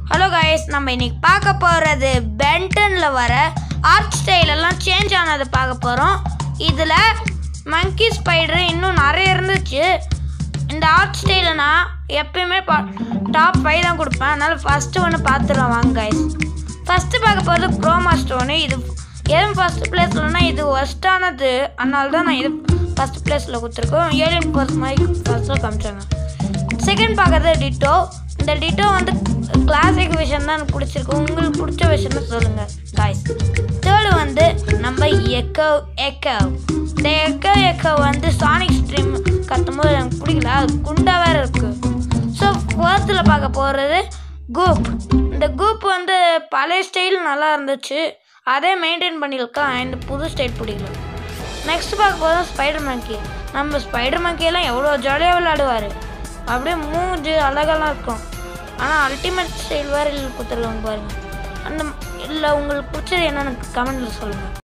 hello guys நம்ம இன்னைக்கு பார்க்க போகிறது பென்டனில் வர ஆர்ட் ஸ்டைல் எல்லாம் சேஞ்ச் ஆனதை பார்க்க போகிறோம் இதில் மங்கி ஸ்பைடர் இன்னும் நிறைய இருந்துச்சு இந்த ஆர்ட் ஸ்டைலை நான் எப்பயுமே பா டாப் ஃபைவ் தான் கொடுப்பேன் அதனால் ஃபஸ்ட்டு ஒன்று பார்த்துருவோம் வாங்க கைஸ் ஃபஸ்ட்டு பார்க்க போகிறது குரோமா ஸ்டோனு இது எதுவும் ஃபஸ்ட்டு பிளேஸ்லனா இது ஒஸ்ட்டானது அதனால தான் நான் இது ஃபஸ்ட் பிளேஸில் கொடுத்துருக்கோம் ஏலியன் பர்ஸ் மாதிரி ஃபஸ்ட்டில் காமிச்சாங்க செகண்ட் பார்க்கறது டிட்டோ இந்த டிட்டோ வந்து கிளாசிக் விஷன் தான் எனக்கு பிடிச்சிருக்கு உங்களுக்கு பிடிச்ச விஷயம்னு சொல்லுங்கள் காய்ஸ் தேர்டு வந்து நம்ம எக்கோ எக்கோ இந்த எக்கோ எக்கோ வந்து சானிக் ஸ்ட்ரீம் கத்தும்போது எனக்கு பிடிக்கல அது குண்டா வேற இருக்கு ஸோ ஃபோர்த்தில் பார்க்க போகிறது கூப் இந்த கூப் வந்து பழைய ஸ்டைல் நல்லா இருந்துச்சு அதே மெயின்டைன் பண்ணியிருக்கான் இந்த புது ஸ்டைல் பிடிக்கல நெக்ஸ்ட் பார்க்க போதும் ஸ்பைடர் மங்கி நம்ம ஸ்பைடர் மங்கியெல்லாம் எவ்வளோ ஜாலியாக விளையாடுவார் அப்படியே மூஞ்சு அழகெல்லாம் இருக்கும் ஆனால் அல்டிமேட் ஸ்டைல் வேறு கொடுத்துருக்காங்க பாருங்க அந்த இல்லை உங்களுக்கு பிடிச்சது என்னன்னு கமெண்ட்டில் சொல்லுங்கள்